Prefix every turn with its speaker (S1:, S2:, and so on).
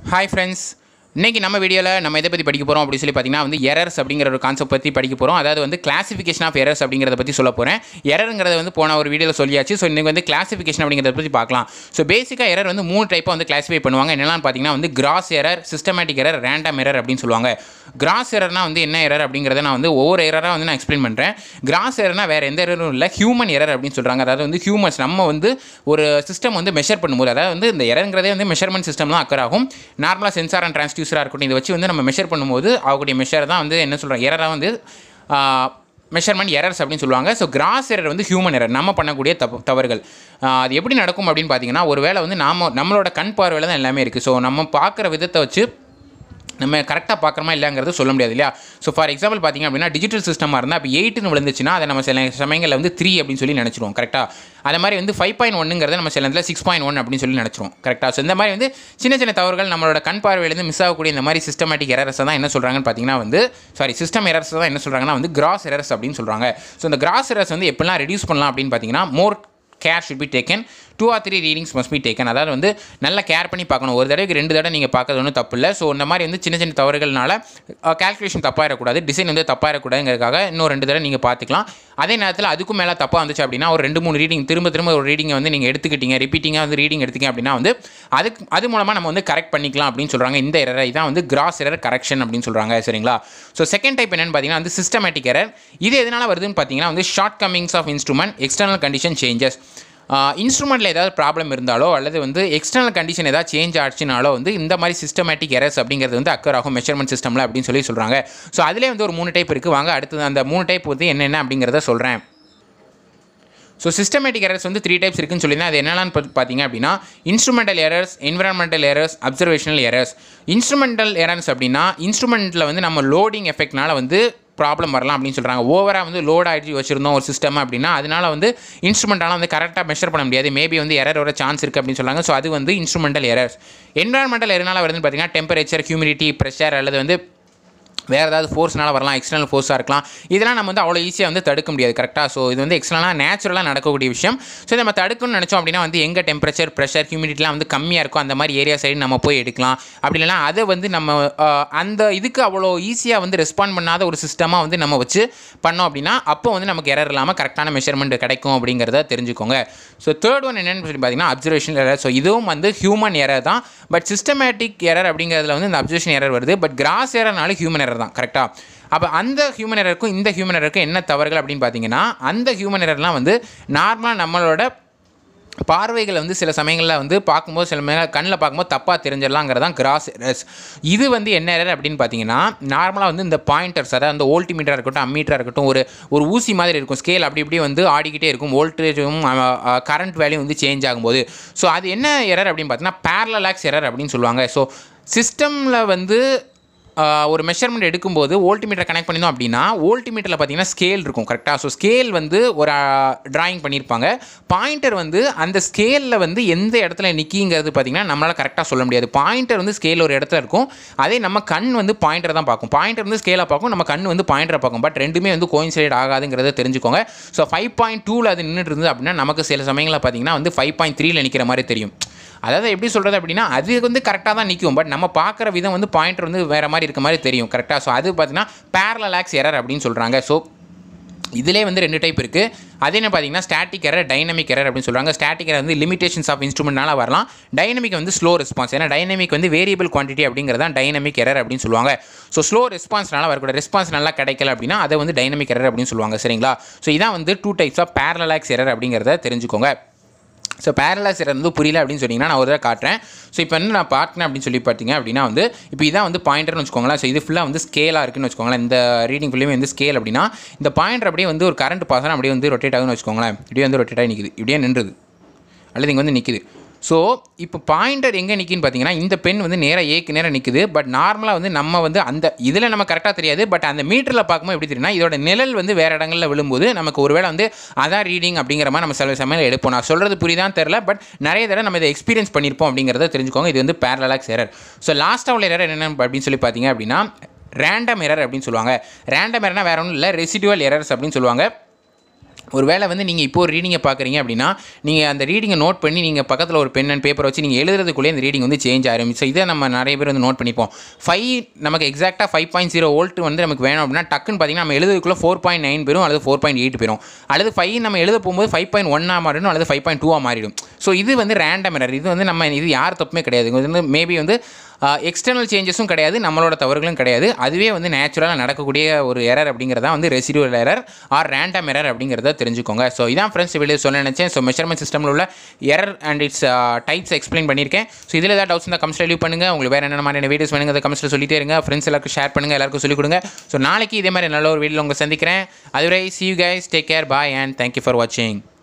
S1: hi friends இன்றைக்கி நம்ம வீடியோவில் நம்ம எதை பற்றி படிக்க போகிறோம் அப்படின்னு சொல்லி பார்த்தீங்கன்னா வந்து எரர்ஸ் அப்படிங்கிற ஒரு கான்செப்ட் பற்றி படிக்க போகிறோம் அதாவது வந்து கிளாசிஃபிகேஷன் ஆஃப் எரர்ஸ் அப்படிங்கிறத பற்றி சொல்ல போகிறேன் எரருங்கிறத வந்து போன ஒரு வீடியோவில் சொல்லியாச்சு ஸோ இன்றைக்கி வந்து கிளாசிஃபிகேஷன் அப்படிங்கிறத பற்றி பார்க்கலாம் ஸோ பேசிக்காக எரர் வந்து மூணு டைப்பாக வந்து கிளாஸிஃபை பண்ணுவாங்க என்னெல்லாம் பார்த்தீங்கன்னா வந்து gross error systematic error random error அப்படின்னு சொல்லுவாங்க கிராஸ் எரர்னா வந்து என்ன எரர் அப்படிங்கிறத நான் வந்து ஒவ்வொரு எரராக வந்து நான் எக்ஸ்பிளைன் பண்ணுறேன் கிராஸ் எரர்னா வேறு எந்த எரரும் இல்லை ஹியூமன் எரர் அப்படின்னு சொல்கிறாங்க அதாவது வந்து ஹியூமன்ஸ் நம்ம வந்து ஒரு சிஸ்டம் வந்து மெஷர் பண்ணும்போது அதாவது வந்து இந்த எரங்கிறதே வந்து மெஷர்மெண்ட் சிஸ்டம் தான் அக்கர் ஆகும் நார்மலாக சென்சார் அண்ட் டிரான்ஸ்டியூசராக இருக்கட்டும் இதை வச்சு வந்து நம்ம மெஷர் பண்ணும்போது அவங்களுடைய மெஷர் தான் வந்து என்ன சொல்கிறோம் எரராக வந்து மெஷர்மெண்ட் எரர்ஸ் அப்படின்னு சொல்லுவாங்க ஸோ கிராஸ் எரர் வந்து ஹியூமன் எரர் நம்ம பண்ணக்கூடிய தப்பு தவறுகள் ஆஹ் அது எப்படி நடக்கும் அப்படின்னு பார்த்தீங்கன்னா ஒரு வேளை வந்து நாம நம்மளோட கண் பார்வையில் தான் எல்லாமே இருக்குது ஸோ நம்ம பார்க்குற விதத்தை வச்சு நம்ம கரெக்டாக பார்க்குறோமா இல்லைங்கிறது சொல்ல முடியாது இல்லையா ஸோ ஃபார் எக்ஸாம்பிள் பார்த்தீங்க அப்படின்னா டிஜிட்டல் சிஸ்டமாக இருந்தால் இப்போ எயிட்டுன்னு விழுந்துச்சுன்னா அதை நம்ம சில சமயங்களில் வந்து த்ரீ அப்படின்னு சொல்லி நினச்சிருவோம் கரெக்டாக அதே மாதிரி வந்து ஃபைவ் பாயிண்ட் ஒன்னுங்கிறத நம்ம சில நேரத்தில் சிக்ஸ் பாயிண்ட் ஒன் அப்படின்னு சொல்லி நினச்சிருவோம் கரெக்டாக ஸோ இந்த மாதிரி வந்து சின்ன சின்ன தவறுகள் நம்மளோட கண் பார்வையிலேருந்து மிஸ் ஆகக்கூடிய இந்த மாதிரி சிஸ்டமேட்டிக் எரர்ஸை தான் என்ன சொல்கிறாங்கன்னு பார்த்தீங்கன்னா வந்து சாரி சிஸ்டம் எரர்ஸ் தான் என்ன சொல்கிறாங்கன்னா வந்து கிராஸ் எரர்ஸ் அப்படின்னு சொல்கிறாங்க ஸோ இந்த கிராஸ் எரர்ஸ் வந்து எப்படிலாம் ரெடியூஸ் பண்ணலாம் அப்படின்னு பார்த்தீங்கன்னா more care should be taken two or three readings must be taken அதாவது வந்து நல்லா கேர் பண்ணி பார்க்கணும் ஒரு தடவைக்கு ரெண்டு தடவை நீங்கள் பார்க்கறது ஒன்றும் தப்பு இல்லை ஸோ இந்த மாதிரி வந்து சின்ன சின்ன தவறுகள்னால கால்குலேஷன் தப்பாயிடக்கூடாது டிசைன் வந்து தப்பாயிடக்கூடாதுங்கிறதுக்காக இன்னும் ரெண்டு தடவை நீங்கள் பார்த்துக்கலாம் அதே நேரத்தில் அதுக்கும் மேலே தப்பாக வந்துச்சு அப்படின்னா ஒரு ரெண்டு மூணு ரீடிங் திரும்ப திரும்ப ஒரு ரீடிங்கை வந்து நீங்கள் எடுத்துக்கிட்டீங்க ரிப்பீட்டிங்காக வந்து ரீடிங் எடுத்தீங்க அப்படின்னா வந்து அதுக்கு அது மூலமாக நம்ம வந்து கரெக்ட் பண்ணிக்கலாம் அப்படின்னு சொல்கிறாங்க இந்த எரர் இதான் வந்து கிராஸ் எரர் கரெக்ஷன் அப்படின்னு சொல்கிறாங்க சரிங்களா ஸோ செகண்ட் டைப் என்னன்னு பார்த்தீங்கன்னா வந்து சிஸ்டமேட்டிக் எரர் இது எதனால் வருதுன்னு பார்த்தீங்கன்னா வந்து shortcomings of instrument external condition changes இன்ஸ்ட்ருமெண்ட்டில் ஏதாவது ப்ராப்ளம் இருந்தாலோ அல்லது வந்து எக்ஸ்டர்னல் கண்டிஷன் ஏதாவது சேஞ்ச் ஆச்சுனாலோ வந்து இந்த மாதிரி சிஸ்டமேட்டிக் எரர்ஸ் அப்படிங்கிறது வந்து அக்கர் ஆகும் மெஷர்மெண்ட் சிஸ்டமில் அப்படின்னு சொல்லி சொல்கிறாங்க ஸோ அதிலே வந்து ஒரு மூணு டைப் இருக்குது வாங்க அடுத்தது அந்த மூணு டைப் வந்து என்னென்ன அப்படிங்கிறத சொல்கிறேன் ஸோ சிஸ்டமேட்டிக் எரர்ஸ் வந்து த்ரீ டைப்ஸ் இருக்குன்னு சொல்லியிருந்தேன் அது என்னென்னு பார்த்தீங்க அப்படின்னா instrumental errors environmental errors observational errors instrumental errors அப்படின்னா இன்ஸ்ட்ருமெண்ட்டில் வந்து நம்ம லோடிங் எஃபெக்ட்னால வந்து ப்ராப்ளம் வரலாம் அப்படின்னு சொல்கிறாங்க ஓவராக வந்து லோட் ஆகிட்டு வச்சிருந்தோம் ஒரு சிஸ்டம் அப்படின்னா அதனால வந்து இன்ஸ்ட்ருமெண்டால் வந்து கரெக்டாக மெஷர் பண்ண முடியாது மேபி வந்து எரர் வர சான்ஸ் இருக்குது அப்படின்னு சொல்கிறாங்க ஸோ அது வந்து இன்ஸ்ட்ருமெண்டல் எரர்ஸ் என்விரான்மெண்டல் எரனால வருதுன்னு பார்த்தீங்கன்னா டெம்பரேச்சர் ஹியூமிடிட்டி ப்ரெஷர் அல்லது வந்து வேறு ஏதாவது ஃபோர்ஸ்னால வரலாம் எக்ஸ்டர்னல் ஃபோர்ஸாக இருக்கலாம் இதெல்லாம் நம்ம வந்து அவ்வளோ ஈஸியாக வந்து தடுக்க முடியாது கரெக்டாக ஸோ இது வந்து எக்ஸ்டர்னலாக நேச்சுரலாக நடக்கக்கூடிய விஷயம் ஸோ நம்ம தடுக்கணும்னு நினச்சோம் அப்படின்னா வந்து எங்கே டெம்பரேச்சர் ப்ரெஷர் ஹியூமிடிட்டிலாம் வந்து கம்மியாக இருக்கும் அந்த மாதிரி ஏரியா சைடு நம்ம போய் எடுக்கலாம் அப்படி இல்லைனா அதை வந்து நம்ம ஆஹ், அந்த இதுக்கு அவ்வளோ ஈஸியாக வந்து ரெஸ்பாண்ட் பண்ணாத ஒரு சிஸ்டமாக வந்து நம்ம வச்சு பண்ணோம் அப்படின்னா அப்போ வந்து நமக்கு எரர் இல்லாமல் கரெக்டான மெஷர்மெண்ட் கிடைக்கும் அப்படிங்கிறத தெரிஞ்சுக்கோங்க ஸோ தேர்ட் ஒன் என்னென்னு சொல்லி பார்த்தீங்கன்னா அப்சர்வேஷன் எரர் ஸோ இதுவும் வந்து ஹியூமன் எரர் தான் பட் சிஸ்டமேட்டிக் எரர் அப்படிங்கிறதுல வந்து இந்த அப்சர்வேஷன் எரர் வருது பட் கிராஸ் எரர்னாலும் ஹியூமன் எரர் தான் கரெக்டாக அப்போ அந்த ஹியூமன் எரருக்கும் இந்த ஹியூமன் எரருக்கும் என்ன தவறுகள் அப்படின்னு பார்த்தீங்கன்னா அந்த ஹியூமன் எரர்லாம் வந்து நார்மலாக நம்மளோட பார்வைகளை வந்து சில சமயங்களில் வந்து பார்க்கும்போது சில மேலே கண்ணில் பார்க்கும்போது தப்பாக தெரிஞ்சிடலாங்கிறது தான் கிராஸ் எரர்ஸ் இது வந்து என்ன எரர் அப்படின்னு பார்த்தீங்கன்னா நார்மலாக வந்து இந்த பாயிண்டர்ஸ் அதாவது அந்த வோல்டிமீட்டராக இருக்கட்டும் அம்மீட்டராக இருக்கட்டும் ஒரு ஒரு ஊசி மாதிரி இருக்கும் ஸ்கேல் அப்படி இப்படி வந்து ஆடிக்கிட்டே இருக்கும் வோல்டேஜும் கரண்ட் வேல்யூ வந்து சேஞ்ச் ஆகும்போது ஸோ அது என்ன எரர் அப்படின்னு பார்த்தீங்கன்னா பேரலாக்ஸ் எரர் அப்படின்னு சொல்லுவாங்க ஸோ சிஸ்டமில் வந்து ஆஹ் ஒரு மெஷர்மெண்ட் எடுக்கும்போது வோல்டிமீட்டர் கனெக்ட் பண்ணியிருந்தோம் அப்படின்னா வோல்டிமீட்டரில் பார்த்தீங்கன்னா ஸ்கேல் இருக்கும் கரெக்டாக ஸோ ஸ்கேல் வந்து ஒரு டிராயிங் பண்ணியிருப்பாங்க பாயிண்டர் வந்து அந்த ஸ்கேலில் வந்து எந்த இடத்துல நிற்கிங்கிறது பார்த்தீங்கன்னா நம்மளால் கரெக்டாக சொல்ல முடியாது பாயிண்டர் வந்து ஸ்கேல் ஒரு இடத்துல இருக்கும் அதே நம்ம கண் வந்து பாயிண்டர் தான் பார்க்கும் பாயிண்டர் வந்து ஸ்கேலாக பார்க்கும் நம்ம கண் வந்து பாயிண்டரை பார்க்கும் பட் ரெண்டுமே வந்து கோயின்சைட் ஆகாதுங்கிறத தெரிஞ்சுக்கோங்க ஸோ ஃபைவ் பாயிண்ட் டூவில் அது நின்றுட்டு இருந்தது அப்படின்னா நமக்கு சில சமயங்களில் பார்த்தீங்கன்னா வந்து ஃபைவ் பாயிண்ட் த்ரீல நிற்கிற மாதிரி தெரியும் அதாவது எப்படி சொல்கிறது அப்படின்னா அது வந்து கரெக்டாக தான் நிற்கும் பட் நம்ம பார்க்குற விதம் வந்து பாயிண்டர் வந்து வேறு மாதிரி இருக்க மாதிரி தெரியும் கரெக்டாக ஸோ அது பார்த்தீங்கன்னா பேரலாக்ஸ் எரர் அப்படின்னு சொல்கிறாங்க ஸோ இதிலே வந்து ரெண்டு டைப் இருக்குது அது என்ன பார்த்தீங்கன்னா ஸ்டாட்டிக் எரர் டைனமிக் எரர் அப்படின்னு சொல்கிறாங்க ஸ்டாட்டிக் எரர் வந்து லிமிடேஷன்ஸ் ஆஃப் இன்ஸ்ட்ருமெண்ட்னால வரலாம் டைனமிக் வந்து ஸ்லோ ரெஸ்பான்ஸ் ஏன்னா டைனமிக் வந்து வேரியபிள் குவான்டிட்டி அப்படிங்கிறது தான் டைனமிக் எரர் அப்படின்னு சொல்லுவாங்க ஸோ ஸ்லோ ரெஸ்பான்ஸ்னால வரக்கூடிய ரெஸ்பான்ஸ் நல்லா கிடைக்கல அப்படின்னா அதை வந்து டைனமிக் எரர் அப்படின்னு சொல்லுவாங்க சரிங்களா ஸோ இதான் வந்து two types of parallax error அப்படிங்கிறத தெரிஞ்சுக்கோங்க ஸோ பேரலாக்ஸ் எரர் வந்து புரியல அப்படின்னு சொன்னீங்கன்னா நான் ஒரு தடவை காட்டுறேன் ஸோ இப்போ வந்து நான் பார்த்தேன் அப்படின்னு சொல்லி பார்த்தீங்க அப்படின்னா வந்து இப்போ இதான் வந்து பாயிண்டர்னு வச்சுக்கோங்களேன் ஸோ இது ஃபுல்லாக வந்து ஸ்கேலாக இருக்குன்னு வச்சுக்கோங்களேன் இந்த ரீடிங் ஃபுல்லுமே வந்து ஸ்கேல் அப்படின்னா இந்த பாயிண்டர் அப்படியே வந்து ஒரு கரண்ட் பாசனம் அப்படியே வந்து ரொட்டேட் ஆகுதுன்னு வச்சுக்கோங்களேன் இப்படியே வந்து ரொட்டேட் ஆகி நிற்குது இப்படியே நின்றுது அல்லது இங்கே வந்து நிற்குது ஸோ இப்போ பாயிண்டர் எங்கே நிற்கின்னு பார்த்தீங்கன்னா இந்த பென் வந்து நேராக ஏக்கு நேராக நிற்குது பட் நார்மலாக வந்து நம்ம வந்து அந்த இதில் நம்ம கரெக்டாக தெரியாது பட் அந்த மீட்டரில் பார்க்கும்போது எப்படி தெரியும்னா இதோட நிழல் வந்து வேறு இடங்களில் விழும்போது நமக்கு ஒருவேளை வந்து அதான் ரீடிங் அப்படிங்கிற மாதிரி நம்ம சில சமயம் எடுப்போம் நான் சொல்கிறது புரியுதான் தெரில பட் நிறைய தடவை நம்ம இதை எக்ஸ்பீரியன்ஸ் பண்ணியிருப்போம் அப்படிங்கிறத தெரிஞ்சுக்கோங்க இது வந்து பேரலாக்ஸ் எரர் ஸோ லாஸ்ட் உள்ள எரர் என்னென்னு அப்படின்னு சொல்லி பார்த்தீங்க அப்படின்னா ரேண்டம் எரர் அப்படின்னு சொல்லுவாங்க ரேண்டம் எரர்னா வேற ஒன்றும் இல்லை ரெசிடுவல் எரர்ஸ் அப்படின்னு சொல்லுவாங்க ஒருவேளை வந்து நீங்கள் இப்போ ஒரு ரீடிங்கை பார்க்குறீங்க அப்படின்னா நீங்கள் அந்த ரீடிங்கை நோட் பண்ணி நீங்கள் பக்கத்தில் ஒரு பென் அண்ட் பேப்பர் வச்சு நீங்கள் எழுதுறதுக்குள்ளே அந்த ரீடிங் வந்து சேஞ்ச் ஆயிரும் ஸோ இதை நம்ம நிறைய பேர் வந்து நோட் பண்ணிப்போம் ஃபைவ் நமக்கு எக்ஸாக்டாக ஃபைவ் பாயிண்ட் ஜீரோ வோல்ட் வந்து நமக்கு வேணும் அப்படின்னா டக்குன்னு பார்த்தீங்கன்னா நம்ம எழுதுறதுக்குள்ளே ஃபோர் பாயிண்ட் நைன் பெறும் அல்லது ஃபோர் பாயிண்ட் எயிட் பெறும் அல்லது ஃபைவ் நம்ம எழுத போகும்போது ஃபைவ் பாயிண்ட் ஒன்னாக மாறிடும் அல்லது ஃபைவ் பாயிண்ட் டூவாக மாறிடும் ஸோ இது வந்து ரேண்டம் எரர் இது வந்து நம்ம இது யார் தப்புமே கிடையாது இது வந்து மேபி வந்து எக்ஸ்டர்னல் சேஞ்சஸும் கிடையாது நம்மளோட தவறுகளும் கிடையாது அதுவே வந்து நேச்சுரலாக நடக்கக்கூடிய ஒரு எரர் அப்படிங்கிறதா வந்து residual error or random error அப்படிங்கிறத தெரிஞ்சுக்கோங்க ஸோ இதான் ஃப்ரெண்ட்ஸ் வீடியோ சொல்ல நினச்சேன் ஸோ மெஷர்மெண்ட் சிஸ்டமில் உள்ள error and its types explain பண்ணியிருக்கேன் ஸோ இதில் ஏதாவது டவுட்ஸ் இருந்தால் கமெண்ட்ஸ் லீவ் பண்ணுங்கள் உங்களுக்கு வேறு என்ன மாதிரியான வீடியோஸ் வேணுங்க அதை கமெண்ட்ஸில் சொல்லிட்டே இருங்க ஃப்ரெண்ட்ஸ் எல்லாருக்கும் ஷேர் பண்ணுங்கள் எல்லாருக்கும் சொல்லிக் கொடுங்க ஸோ நாளைக்கு இதே மாதிரி நல்ல ஒரு வீடியோ உங்களை சந்திக்கிறேன் அதுவரை see you guys take care bye and thank you for வாட்சிங்